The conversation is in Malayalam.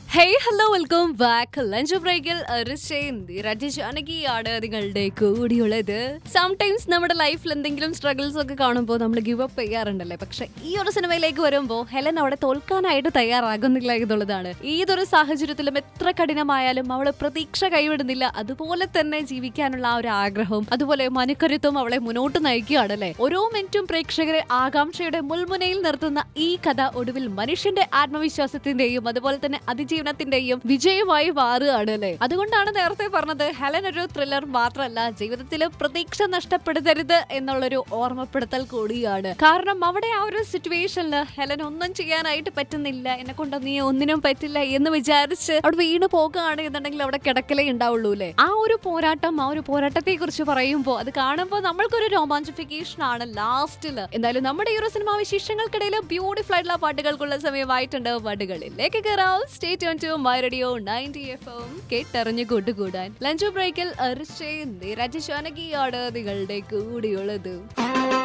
hey hello welcome back lunch ബ്രേക്കിൽ ആണ് നിങ്ങളുടെ കൂടിയുള്ളത് സംടൈംസ് നമ്മുടെ ലൈഫിൽ എന്തെങ്കിലും സ്ട്രഗിൾസ് ഒക്കെ കാണുമ്പോൾ നമ്മൾ ഗിവ് അപ്പ് ചെയ്യാറുണ്ടല്ലേ പക്ഷെ ഈ ഒരു സിനിമയിലേക്ക് വരുമ്പോൾ ഹെലൻ അവിടെ തോൽക്കാനായിട്ട് തയ്യാറാകുന്നില്ല എന്നുള്ളതാണ് ഏതൊരു സാഹചര്യത്തിലും എത്ര കഠിനമായാലും അവൾ പ്രതീക്ഷ കൈവിടുന്നില്ല അതുപോലെ തന്നെ ജീവിക്കാനുള്ള ആ ഒരു ആഗ്രഹവും അതുപോലെ മനക്കരുത്തും അവളെ മുന്നോട്ട് നയിക്കുകയാണല്ലേ ഓരോ മിനിറ്റും പ്രേക്ഷകരെ ആകാംക്ഷയുടെ മുൾമുനയിൽ നിർത്തുന്ന ഈ കഥ ഒടുവിൽ മനുഷ്യന്റെ ആത്മവിശ്വാസത്തിന്റെയും അതുപോലെ തന്നെ അതിജീവനത്തിന്റെയും വിജയമായി മാറുകയാണ് അല്ലേ അതുകൊണ്ടാണ് നേരത്തെ പറഞ്ഞത് ഹെലൻ ഒരു ത്രില്ലർ മാത്രമല്ല ജീവിതത്തിൽ പ്രതീക്ഷ നഷ്ടപ്പെടുത്തരുത് എന്നുള്ളൊരു ഓർമ്മപ്പെടുത്തൽ കൂടിയാണ് കാരണം അവിടെ ആ ഒരു സിറ്റുവേഷനിൽ ഹെലൻ ഒന്നും ചെയ്യാനായിട്ട് പറ്റുന്നില്ല എന്നെ കൊണ്ട് നീ ഒന്നിനും പറ്റില്ല എന്ന് വിചാരിച്ച് അവിടെ വീണ് പോകുകയാണ് എന്നുണ്ടെങ്കിൽ അവിടെ കിടക്കലേ ഉണ്ടാവുള്ളൂ അല്ലേ ആ ഒരു പോരാട്ടം ആ ഒരു പോരാട്ടത്തെ കുറിച്ച് പറയുമ്പോൾ അത് കാണുമ്പോൾ നമ്മൾക്കൊരു രോമാഞ്ചിഫിക്കേഷൻ ആണ് ലാസ്റ്റില് എന്തായാലും നമ്മുടെ ഈ ഒരു സിനിമാ വിശേഷങ്ങൾക്കിടയിൽ ബ്യൂട്ടിഫുൾ ആയിട്ടുള്ള പാട്ടുകൾക്കുള്ള സമയമായിട്ടുണ്ട് പാട്ടുകളിലേക്ക് കയറാം stay tune to my radio ninety F M കേട്ടറിഞ്ഞു കൂട്ടുകൂടാൻ ലഞ്ച് ബ്രേക്കിൽ അർഷേ രാജേഷ് അനകിയാണ് നിങ്ങളുടെ കൂടിയുള്ളത്